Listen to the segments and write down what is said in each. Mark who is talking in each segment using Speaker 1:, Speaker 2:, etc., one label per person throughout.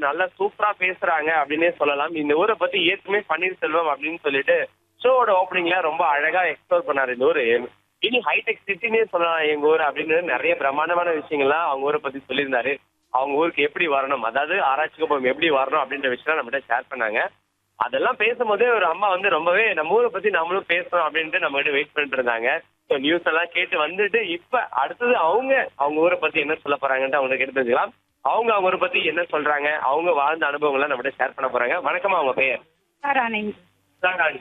Speaker 1: நல்லா சூப்பரா பேசுறாங்க அப்படின்னே சொல்லலாம் இந்த ஊரை பத்தி ஏற்கனவே பன்னீர்செல்வம் அப்படின்னு சொல்லிட்டு ஷோவோட ஓப்பனிங்ல ரொம்ப அழகா எக்ஸ்ப்ளோர் பண்ணாரு இந்த ஊரு இனி ஹைடெக் சிட்டினே சொல்லலாம் எங்க ஊர் அப்படின்னு நிறைய பிரம்மாண்டமான விஷயங்கள்லாம் அவங்க ஊரை பத்தி சொல்லியிருந்தாரு அவங்க ஊருக்கு எப்படி வரணும் அதாவது ஆராய்ச்சி குப்பம் எப்படி வரணும் அப்படின்ற விஷயம் நம்மகிட்ட ஷேர் பண்ணாங்க அதெல்லாம் பேசும்போதே ஒரு அம்மா வந்து ரொம்பவே நம்ம ஊரை பத்தி நம்மளும் பேசணும் அப்படின்ட்டு நம்ம கிட்ட வெயிட் பண்ணிட்டு இருந்தாங்க ஸோ நியூஸ் எல்லாம் கேட்டு வந்துட்டு இப்ப அடுத்தது அவங்க அவங்க ஊரை பத்தி என்ன சொல்ல போறாங்கன்ட்டு அவங்க கேட்டு தெரிஞ்சுக்கலாம் அவங்க அவங்க ஊரை பத்தி என்ன சொல்றாங்க அவங்க வாழ்ந்த அனுபவங்களை நம்மகிட்ட ஷேர் பண்ண போறாங்க வணக்கமா அவங்க பெயர்
Speaker 2: ராணி
Speaker 1: ராணி.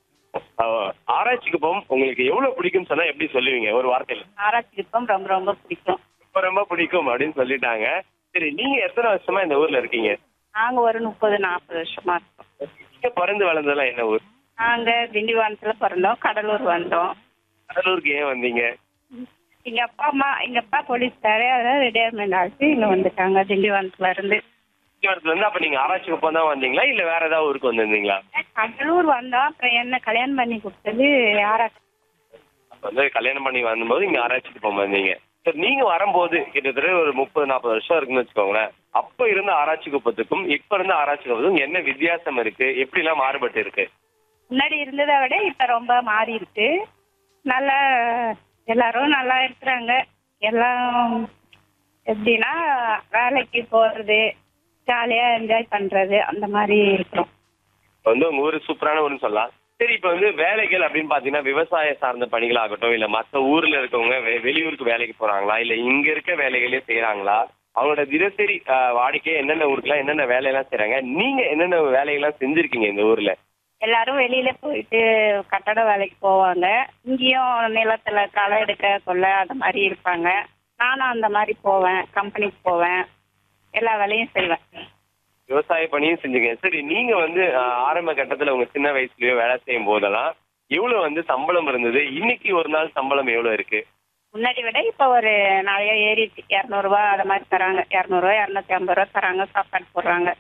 Speaker 1: அஹ், ஆராய்ச்சிக்கு போகும் உங்களுக்கு எவ்வளவு பிடிக்கும்னு சொன்னா எப்படி சொல்லுவீங்க ஒரு வார்த்தையில
Speaker 2: ஆராய்ச்சி விருப்பம் ரொம்ப ரொம்ப பிடிக்கும்
Speaker 1: ரொம்ப ரொம்ப பிடிக்கும் அப்படின்னு சொல்லிட்டாங்க சரி நீங்க எத்தனை வருஷமா இந்த ஊர்ல இருக்கீங்க
Speaker 2: நாங்க ஒரு முப்பது நாற்பது வருஷமா இருக்கோம்
Speaker 1: நீங்க பிறந்து வளர்ந்ததெல்லாம் என்ன ஊர்
Speaker 2: நாங்க திண்டிவனத்துல பிறந்தோம் கடலூர் வந்தோம்
Speaker 1: கடலூருக்கு ஏன் வந்தீங்க
Speaker 2: எங்க அப்பா அம்மா எங்க அப்பா போலீஸ்காரு அதாவது ரிட்டையர்மெண்ட் ஆச்சு இங்க வந்துட்டாங்க திண்டிவனத்துல இருந்து
Speaker 1: திண்டிவனத்துல இருந்து அப்ப நீங்க ஆராய்ச்சி குப்பம் தான் வந்தீங்களா இல்ல வேற ஏதாவது ஊருக்கு வந்திருந்தீங்களா
Speaker 2: கடலூர் வந்தோம் அப்புறம் என்ன கல்யாணம் பண்ணி கொடுத்தது ஆராய்ச்சி
Speaker 1: அப்ப வந்து கல்யாணம் பண்ணி வந்தபோது இங்க ஆராய்ச்சி குப்பம் வந்தீங்க சரி நீங்க வரும்போது கிட்டத்தட்ட ஒரு முப்பது நாற்பது வருஷம் இருக்குன்னு வச்சுக்கோங்களேன் அப்ப இருந்த ஆராய்ச்சி குப்பத்துக்கும் இப்ப இருந்த ஆராய்ச்சி குப்பத்துக்கும் என்ன வித்தியாசம் இருக்கு எப்படி எல்லாம் மாறுபட்டு இருக்கு
Speaker 2: முன்னாடி இருந்ததை விட இப்ப ரொம்ப மாறி இருக்கு நல்லா எல்லாரும் நல்லா இருக்கிறாங்க எல்லாம் எப்படின்னா வேலைக்கு போறது ஜாலியா என்ஜாய் பண்றது அந்த மாதிரி இருக்கிறோம்
Speaker 1: இப்ப வந்து உங்க ஊரு சூப்பரான ஊர்னு சொல்லலாம் சரி இப்ப வந்து வேலைகள் அப்படின்னு பாத்தீங்கன்னா விவசாய சார்ந்த பணிகள் ஆகட்டும் இல்ல மத்த ஊர்ல இருக்கவங்க வெ- வெளியூருக்கு வேலைக்கு போறாங்களா இல்ல இங்க இருக்க வேலைகளே செய்யறாங்களா அவங்களோட தினசரி ஆஹ், வாடிக்கை என்னென்ன ஊருக்குலாம் என்னென்ன வேலையெல்லாம் செய்றாங்க நீங்க என்னென்ன வேலைகள்லாம் செஞ்சிருக்கீங்க இந்த ஊர்ல
Speaker 2: எல்லாரும் வெளியில போயிட்டு கட்டட வேலைக்கு போவாங்க இங்கேயும் நிலத்துல களை எடுக்க கொள்ள அந்த மாதிரி இருப்பாங்க நானும் அந்த மாதிரி போவேன் கம்பெனிக்கு போவேன் எல்லா வேலையும் செய்வேன்
Speaker 1: விவசாய பணியும் செஞ்சீங்க சரி நீங்க வந்து ஆஹ், ஆரம்ப கட்டத்துல உங்க சின்ன வயசுலயோ வேலை செய்யும் போதெல்லாம் எவ்வளவு வந்து சம்பளம் இருந்தது இன்னைக்கு ஒரு நாள் சம்பளம் எவ்வளவு இருக்கு
Speaker 2: முன்னாடி விட இப்போ ஒரு நிறைய ஏறிடுச்சு இரநூறுபா அது மாதிரி தராங்க இரநூறுவா இரநூத்தி ஐம்பது ரூபா தராங்க சாப்பாடு போடுறாங்க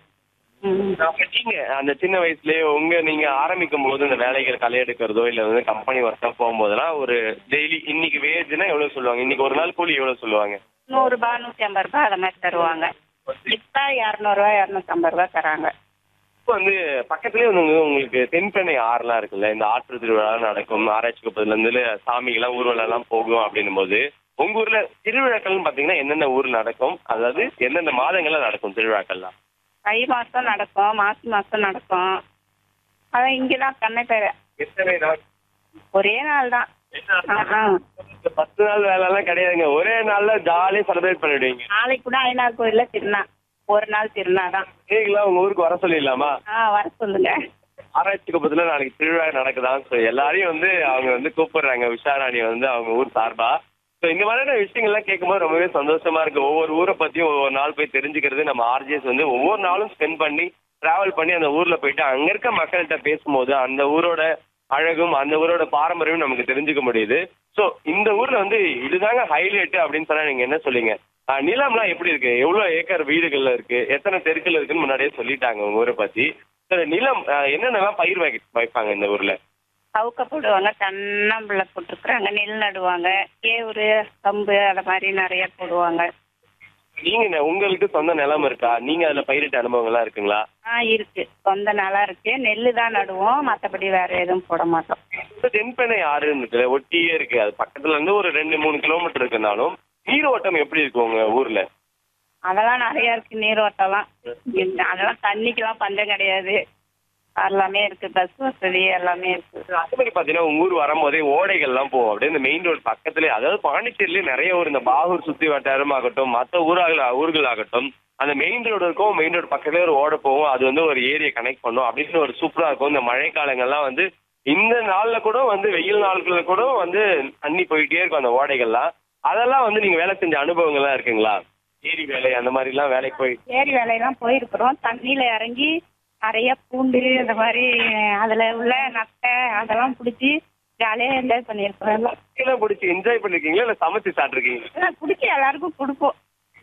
Speaker 2: ம்
Speaker 1: அப்ப நீங்க அந்த சின்ன வயசுலயே உங்க நீங்க ஆரம்பிக்கும் போது இந்த வேலைகள் களை எடுக்கிறதோ இல்ல வந்து கம்பெனி ஒர்க்கா போகும்போதெல்லாம் ஒரு டெய்லி இன்னைக்கு வேஜ்னா எவ்வளவு சொல்லுவாங்க இன்னைக்கு ஒரு நாள் கூலி எவ்வளவு சொல்லுவாங்க
Speaker 2: நூறுரூபா நூற்றி ஐம்பது ரூபா அது மாதிரி தருவாங்க இப்போ இரநூறுவா இரநூத்தம்பது ரூபா தராங்க
Speaker 1: இப்போ வந்து பக்கத்துலயே வந்து உங்களுக்கு தென்பெண்ணை ஆறுலாம் இருக்குல்ல இந்த ஆற்று திருவிழா நடக்கும் ஆராய்ச்சி குப்பத்துல இருந்து சாமிகள்லாம் ஊர்வலம் எல்லாம் போகும் அப்படின்னும் போது உங்க ஊர்ல திருவிழாக்கள்னு பாத்தீங்கன்னா என்னென்ன ஊர் நடக்கும் அதாவது எந்தெந்த மாதங்கள்ல நடக்கும் திருவிழாக்கள்லாம்
Speaker 2: தை மாதம் நடக்கும் மாசி மாதம் நடக்கும் அதான் இங்கே தான் கண்ணப்பேர
Speaker 1: எத்தனை நாள்
Speaker 2: ஒரே நாள் தான் ஆ, ஆ.
Speaker 1: இந்த பத்து நாள் வேலை எல்லாம் கிடையாதுங்க ஒரே நாள்ல ஜாலியா செலிப்ரேட் பண்ணிடுவீங்க
Speaker 2: நாளைக்கு கூட ஐநாறு கோயில்ல திருநா ஒரு நாள் திருநா தான்
Speaker 1: நீங்களா உங்க ஊருக்கு வர சொல்லிடலாமா
Speaker 2: ஆ வர சொல்லுங்க
Speaker 1: ஆராய்ச்சி குப்பத்துல நாளைக்கு திருவிழா நடக்குதான் ஸோ எல்லாரையும் வந்து அவங்க வந்து கூப்பிடுறாங்க உஷாராணி வந்து அவங்க ஊர் சார்பா ஸோ இந்த மாதிரியான விஷயங்கள்லாம் கேட்கும்போது ரொம்பவே சந்தோஷமா இருக்கு ஒவ்வொரு ஊரை பத்தியும் ஒவ்வொரு நாள் போய் தெரிஞ்சுக்கிறது நம்ம ஆர்ஜிஎஸ் வந்து ஒவ்வொரு நாளும் ஸ்பெண்ட் பண்ணி டிராவல் பண்ணி அந்த ஊர்ல போயிட்டு அங்க இருக்க மக்கள்கிட்ட பேசும்போது அந்த ஊரோட அழகும் அந்த ஊரோட பாரம்பரியமும் நமக்கு தெரிஞ்சுக்க முடியுது ஸோ இந்த ஊர்ல வந்து இதுதாங்க ஹைலைட் அப்படின்னு சொன்னா நீங்க என்ன சொல்லுங்க ஆஹ் நிலம்லாம் எப்படி இருக்கு எவ்வளவு ஏக்கர் வீடுகள்ல இருக்கு எத்தனை தெருக்கள் இருக்குன்னு முன்னாடியே சொல்லிட்டாங்க உங்க ஊரை பத்தி சரி, நிலம் ஆஹ் என்னென்னலாம் பயிர் வைக்க வைப்பாங்க இந்த ஊர்ல
Speaker 2: சவுக்க போடுவாங்க தென்னம்பிள்ளை போட்டிருக்குறாங்க நெல் நடுவாங்க கேவுரு கம்பு அதை மாதிரி நிறைய போடுவாங்க
Speaker 1: நீங்க என்ன- உங்களுக்கு சொந்த நிலம் இருக்கா நீங்க அதுல பயிரிட்ட அனுபவங்கள்லாம் இருக்குங்களா
Speaker 2: ஆ இருக்கு சொந்த நிலம் இருக்கு நெல் தான் நடுவோம் மற்றபடி வேற எதுவும் போட மாட்டோம்
Speaker 1: இப்ப தென்பெண்ணை ஆறு இருக்குல்ல ஒட்டியே இருக்கு அது பக்கத்துல இருந்து ஒரு ரெண்டு மூணு கிலோமீட்டர் இருக்குனாலும் நீரோட்டம் எப்படி இருக்கு உங்க ஊர்ல
Speaker 2: அதெல்லாம் நிறைய இருக்கு நீரோட்டம்லாம் இந்த- அதெல்லாம் தண்ணிக்கெல்லாம் பஞ்சம் கிடையாது எல்லாமே இருக்கு பஸ் வசதி எல்லாமே இருக்கு
Speaker 1: அதே மாதிரி பாத்தீங்கன்னா உங்க ஊர் வரும்போதே ஓடைகள்லாம் போகும் அப்படியே இந்த மெயின் ரோடு பக்கத்துலயே அதாவது பாண்டிச்சேரியிலேயே நிறைய ஊர் இந்த பாகூர் சுத்தி வட்டாரம் ஆகட்டும் மற்ற ஊராக ஊர்கள் ஆகட்டும் அந்த மெயின் ரோடு இருக்கும் மெயின் ரோடு பக்கத்துலயே ஒரு ஓடை போகும் அது வந்து ஒரு ஏரியை கனெக்ட் பண்ணும் அப்படின்னு ஒரு சூப்பரா இருக்கும் இந்த மழை காலங்கள்லாம் வந்து இந்த நாள்ல கூட வந்து வெயில் நாட்கள்ல கூட வந்து தண்ணி போயிட்டே இருக்கும் அந்த ஓடைகள்லாம் அதெல்லாம் வந்து நீங்க வேலை செஞ்ச அனுபவங்கள்லாம் இருக்குங்களா ஏரி வேலை அந்த மாதிரி எல்லாம் வேலைக்கு போய்
Speaker 2: ஏரி வேலையெல்லாம் போயிருக்கிறோம் தண்ணியில இறங்கி நிறைய பூண்டு இந்த மாதிரி அதுல உள்ள நத்தை அதெல்லாம் பிடிச்சி ஜாலியா என்ஜாய் பண்ணியிருக்கிறோம் எல்லாம்
Speaker 1: எல்லாம் பிடிச்சி என்ஜாய் பண்ணிருக்கீங்களா இல்ல சமைச்சு சாப்பிட்டுருக்கீங்க
Speaker 2: எல்லாம் பிடிச்சி எல்லாருக்கும் கொடுப்போம்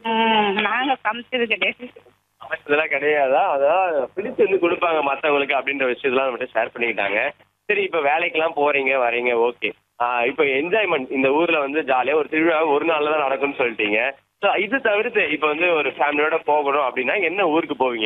Speaker 2: ம், நாங்க சமைச்சது கிடையாது
Speaker 1: இதெல்லாம் கிடையாதா அதான் பிடிச்சு வந்து கொடுப்பாங்க மத்தவங்களுக்கு அப்படின்ற விஷயத்தெல்லாம் நம்மகிட்ட ஷேர் பண்ணிக்கிட்டாங்க சரி இப்போ வேலைக்கெல்லாம் போறீங்க வரீங்க ஓகே இப்போ என்ஜாய்மெண்ட் இந்த ஊர்ல வந்து ஜாலியா ஒரு திருவிழா ஒரு நாள்ல தான் நடக்கும்னு சொல்லிட்டீங்க ஸோ இது தவிர்த்து இப்போ வந்து ஒரு ஃபேமிலியோட போகணும் அப்படின்னா என்ன ஊருக்கு போவீங்க